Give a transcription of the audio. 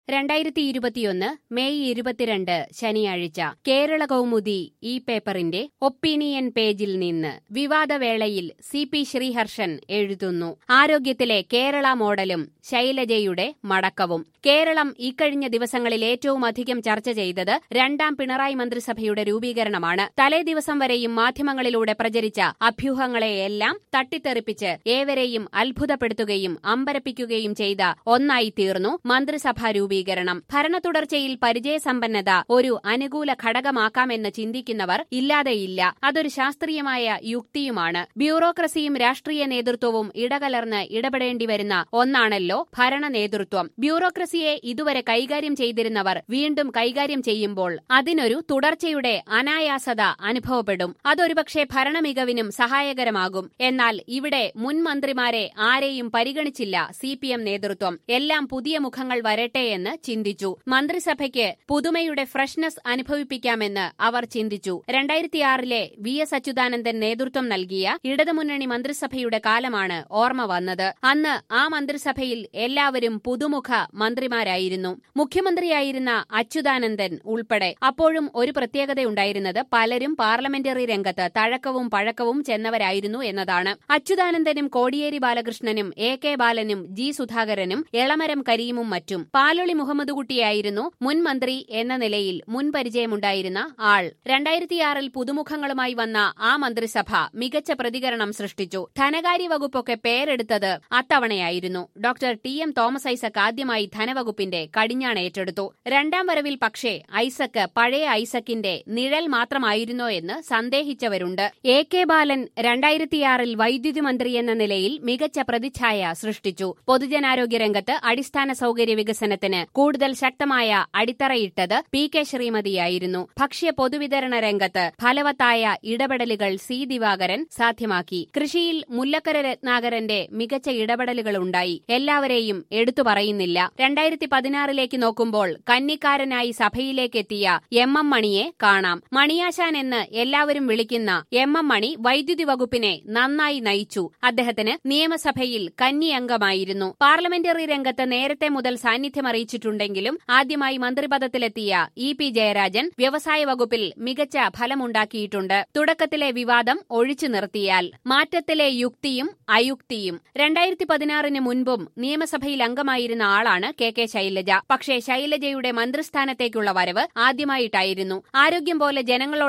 രണ്ടായിരത്തി ഇരുപത്തിയൊന്ന് മെയ് ഇരുപത്തിരണ്ട് ശനിയാഴ്ച കേരള കൗമുദി ഈ പേപ്പറിന്റെ ഒപ്പീനിയൻ പേജിൽ നിന്ന് വിവാദവേളയിൽ സി പി ശ്രീഹർഷൻ എഴുതുന്നു ആരോഗ്യത്തിലെ കേരള മോഡലും ശൈലജയുടെ മടക്കവും കേരളം ഇക്കഴിഞ്ഞ ദിവസങ്ങളിൽ ഏറ്റവും അധികം ചർച്ച ചെയ്തത് രണ്ടാം പിണറായി മന്ത്രിസഭയുടെ രൂപീകരണമാണ് തലേ ദിവസം വരെയും മാധ്യമങ്ങളിലൂടെ പ്രചരിച്ച അഭ്യൂഹങ്ങളെയെല്ലാം തട്ടിത്തെറിപ്പിച്ച് ഏവരെയും അത്ഭുതപ്പെടുത്തുകയും അമ്പരപ്പിക്കുകയും ചെയ്ത ഒന്നായി തീർന്നു മന്ത്രിസഭാ രൂപീകരണം ഭരണത്തുടർച്ചയിൽ പരിചയസമ്പന്നത ഒരു അനുകൂല ഘടകമാക്കാമെന്ന് ചിന്തിക്കുന്നവർ ഇല്ലാതെയില്ല അതൊരു ശാസ്ത്രീയമായ യുക്തിയുമാണ് ബ്യൂറോക്രസിയും രാഷ്ട്രീയ നേതൃത്വവും ഇടകലർന്ന് ഇടപെടേണ്ടി വരുന്ന ഒന്നാണല്ലോ ഭരണ നേതൃത്വം ബ്യൂറോക്രസിയെ ഇതുവരെ കൈകാര്യം ചെയ്തിരുന്നവർ വീണ്ടും കൈകാര്യം ചെയ്യുമ്പോൾ അതിനൊരു തുടർച്ചയുടെ അനായാസത അനുഭവപ്പെടും അതൊരുപക്ഷെ ഭരണമികവിനും സഹായകരമാകും എന്നാൽ ഇവിടെ മുൻ മന്ത്രിമാരെ ആരെയും പരിഗണിച്ചില്ല സി പി എം നേതൃത്വം എല്ലാം പുതിയ മുഖങ്ങൾ വരട്ടെ എന്ന് ചിന്തിച്ചു മന്ത്രിസഭയ്ക്ക് പുതുമയുടെ ഫ്രഷ്നസ് അനുഭവിപ്പിക്കാമെന്ന് അവർ ചിന്തിച്ചു രണ്ടായിരത്തിയാറിലെ വി എസ് അച്യുതാനന്ദൻ നേതൃത്വം നൽകിയ ഇടതുമുന്നണി മന്ത്രിസഭയുടെ കാലമാണ് ഓർമ്മ വന്നത് അന്ന് ആ മന്ത്രിസഭയിൽ എല്ലാവരും പുതുമുഖ മന്ത്രിമാരായിരുന്നു മുഖ്യമന്ത്രിയായിരുന്ന അച്യുതാനന്ദൻ ഉൾപ്പെടെ അപ്പോഴും ഒരു പ്രത്യേകതയുണ്ടായിരുന്നത് പലരും പാർലമെന്ററി രംഗത്ത് തഴക്കവും പഴക്കവും ചെന്നവരായിരുന്നു എന്നതാണ് അച്യുതാനന്ദനും കോടിയേരി ബാലകൃഷ്ണനും എ കെ ബാലനും ജി സുധാകരനും എളമരം കരീമും മറ്റും പാലൊളി മുഹമ്മദ് കുട്ടിയായിരുന്നു മുൻ മന്ത്രി എന്ന നിലയിൽ മുൻ പരിചയമുണ്ടായിരുന്ന ആൾ രണ്ടായിരത്തിയാറിൽ പുതുമുഖങ്ങളുമായി വന്ന ആ മന്ത്രിസഭ മികച്ച പ്രതികരണം സൃഷ്ടിച്ചു ധനകാര്യ വകുപ്പൊക്കെ പേരെടുത്തത് അത്തവണയായിരുന്നു doctor T M Thomas Isaac ആദ്യമായി ധനവകുപ്പിന്റെ കടിഞ്ഞാൺ ഏറ്റെടുത്തു രണ്ടാം വരവിൽ പക്ഷേ ഐസക് പഴയ ഐസക്കിന്റെ നിഴൽ മാത്രമായിരുന്നോ എന്ന് സന്ദേഹിച്ചവരുണ്ട് എ കെ ബാലൻ രണ്ടായിരത്തിയാറിൽ വൈദ്യുതി മന്ത്രി എന്ന നിലയിൽ മികച്ച പ്രതിച്ഛായ സൃഷ്ടിച്ചു പൊതുജനാരോഗ്യ രംഗത്ത് അടിസ്ഥാന സൌകര്യ വികസനത്തിന് കൂടുതൽ ശക്തമായ അടിത്തറയിട്ടത് പി കെ ശ്രീമതിയായിരുന്നു ഭക്ഷ്യ പൊതുവിതരണ രംഗത്ത് ഫലവത്തായ ഇടപെടലുകൾ സി ദിവാകരൻ സാധ്യമാക്കി കൃഷിയിൽ മുല്ലക്കര രത്നാകരന്റെ മികച്ച ഇടപെടലുകളുണ്ടായി എല്ലാവരെയും എടുത്തു പറയുന്നില്ല രണ്ടായിരത്തി പതിനാറിലേക്ക് നോക്കുമ്പോൾ കന്നിക്കാരനായി സഭയിലേക്കെത്തിയ എം എം മണിയെ കാണാം മണിയാശാൻ എന്ന് എല്ലാവരും വിളിക്കുന്ന എം എം മണി വൈദ്യുതി വകുപ്പിനെ നന്നായി നയിച്ചു അദ്ദേഹത്തിന് നിയമസഭയിൽ കന്നി അംഗമായിരുന്നു പാർലമെന്ററി രംഗത്ത് നേരത്തെ മുതൽ സാന്നിധ്യം അറിയിച്ചിട്ടുണ്ടെങ്കിലും ആദ്യമായി മന്ത്രിപദത്തിലെത്തിയ ഇ പി ജയരാജൻ വ്യവസായ വകുപ്പിൽ മികച്ച ഫലമുണ്ടാക്കിയിട്ടുണ്ട് തുടക്കത്തിലെ വിവാദം ഒഴിച്ചു നിർത്തിയാൽ മാറ്റത്തിലെ യുക്തിയും അയുക്തിയും രണ്ടായിരത്തി പതിനാറിന് മുൻപും നിയമസഭയിൽ അംഗമായിരുന്ന ആളാണ് കെ കെ ശൈലജ പക്ഷേ ശൈലജയുടെ മന്ത്രിസ്ഥാനത്തേക്കുള്ള വരവ് ആദ്യമായിട്ടായിരുന്നു ആരോഗ്യം പോലെ ജനങ്ങളോട്